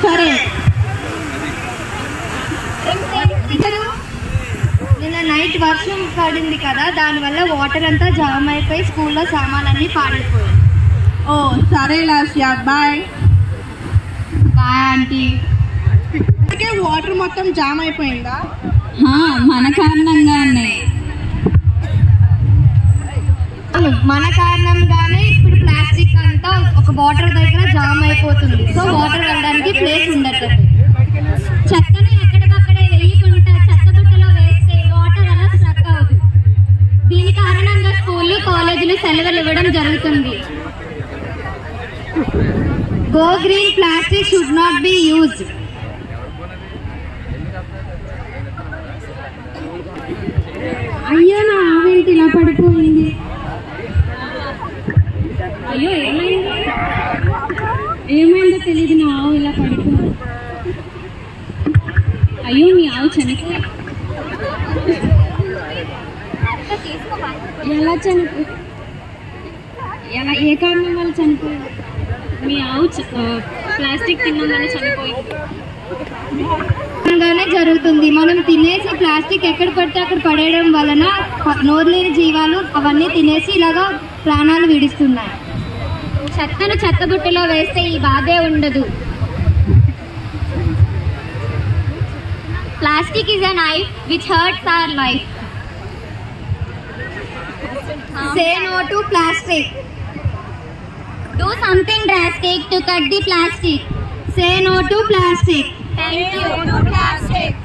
సరే నిన్న నైట్ వర్షం పడింది కదా దానివల్ల వాటర్ అంతా జామ్ అయిపోయి స్కూల్లో సామాన్లన్నీ పాడైపోయాయి ఓ సరే లాస్య బాయ్ బాయ్ ఆంటీ అందుకే వాటర్ మొత్తం జామ్ అయిపోయిందా మన కారణంగానే అవును, మన కారణంగానే ఇప్పుడు ప్లాస్టిక్ అంతా ఒక వాటర్ దగ్గర జామ్ అయిపోతుంది సో వాటర్ వెళ్ళడానికి ప్లేస్ ఉండట్లేదు చెత్తని ఎక్కడికక్కడే వేయకుండా చెత్త బుట్టలో వేస్తే వాటర్ అలా స్ట్రక్ అవుతుంది దీని కారణంగా స్కూళ్ళు కాలేజీలు సెలవులు ఇవ్వడం జరుగుతుంది go green plastic should not be used అయ్యో నా ఆవేంటి ఇలా పడిపోయింది అయ్యో ఏమైంది ఏమైందో తెలియదు నా ఆవు ఇలా పడిపోయింది అయ్యో మీ ఆవు చనిపోయి ఎలా చనిపోయి ఎలా ఏ కారణం వల్ల చనిపోయింది మీ ఆవు చ- ఆ, ప్లాస్టిక్ తినడం వల్ల చనిపోయింది గానే జరుగుతుంది మనం తినేసి ప్లాస్టిక్ ఎక్కడ పడితే అక్కడ పడేయడం వలన ప- నోరులేని జీవాలు అవన్నీ తినేసి ఇలాగా ప్రాణాలు విడుస్తున్నాయి చెత్తను చెత్తబుట్టలో వేస్తే ఈ బాధే ఉండదు plastic is a knife which hurts our life say no to plastic do something drastic to cut the plastic say no to plastic thank you